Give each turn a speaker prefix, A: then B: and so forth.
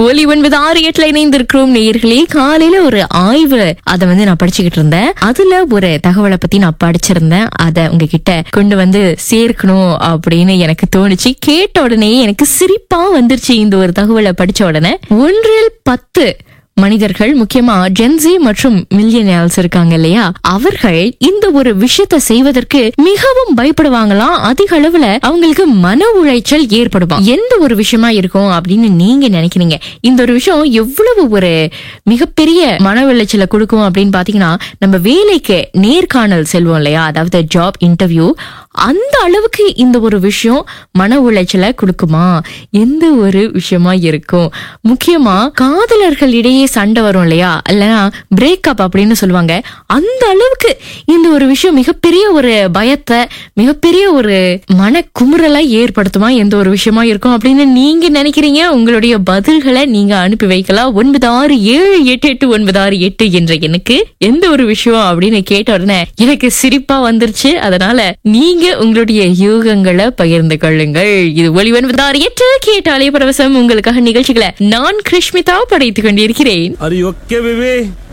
A: ஒலி ஒன்பது ஆறு எட்டுல இணைந்திருக்கிறோம் நேயர்களே காலையில ஒரு ஆய்வு அதை வந்து நான் படிச்சுக்கிட்டு இருந்தேன் அதுல ஒரு தகவலை பத்தி நான் படிச்சிருந்தேன் அதை உங்ககிட்ட கொண்டு வந்து சேர்க்கணும் அப்படின்னு எனக்கு தோணுச்சு கேட்ட உடனே எனக்கு சிரிப்பா வந்துருச்சு இந்த ஒரு தகவலை படிச்ச உடனே ஒன்றில் பத்து மனிதர்கள் முக்கியமா ஜென்சி மற்றும் மில்லியனர்ஸ் இருக்காங்க இல்லையா அவர்கள் இந்த ஒரு விஷயத்தை செய்வதற்கு மிகவும் பயப்படுவாங்களாம் அதிக அளவுல அவங்களுக்கு மன உளைச்சல் ஏற்படுமா எந்த ஒரு விஷயமா இருக்கும் அப்படின்னு நீங்க நினைக்கிறீங்க இந்த ஒரு விஷயம் எவ்வளவு ஒரு மிகப்பெரிய மன உளைச்சலை கொடுக்கும் அப்படின்னு பாத்தீங்கன்னா நம்ம வேலைக்கு நேர்காணல் செல்வோம் இல்லையா அதாவது ஜாப் இன்டர்வியூ அந்த அளவுக்கு இந்த ஒரு விஷயம் மன உளைச்சலை கொடுக்குமா எந்த ஒரு விஷயமா இருக்கும் முக்கியமா காதலர்கள் இடையே சண்டை வரும் இல்லையா இல்லைன்னா பிரேக்கப் அப்படின்னு சொல்லுவாங்க அந்த அளவுக்கு இந்த ஒரு விஷயம் மிகப்பெரிய ஒரு பயத்தை மிகப்பெரிய ஒரு மன குமுறலை ஏற்படுத்துமா எந்த ஒரு விஷயமா இருக்கும் அப்படின்னு நீங்க நினைக்கிறீங்க உங்களுடைய பதில்களை நீங்க அனுப்பி வைக்கலாம் ஒன்பது ஆறு ஏழு எட்டு எட்டு ஒன்பது ஆறு எட்டு என்ற எனக்கு எந்த ஒரு விஷயம் அப்படின்னு கேட்ட உடனே எனக்கு சிரிப்பா வந்துருச்சு அதனால நீங்க உங்களுடைய யூகங்களை பகிர்ந்து கொள்ளுங்கள் இது ஒளி ஒன்பது ஆறு எட்டு கேட்டாலே பரவசம் உங்களுக்காக நிகழ்ச்சிகளை நான் கிருஷ்மிதா படைத்துக் கொண்டிருக்கிறேன்
B: Are you okay, baby?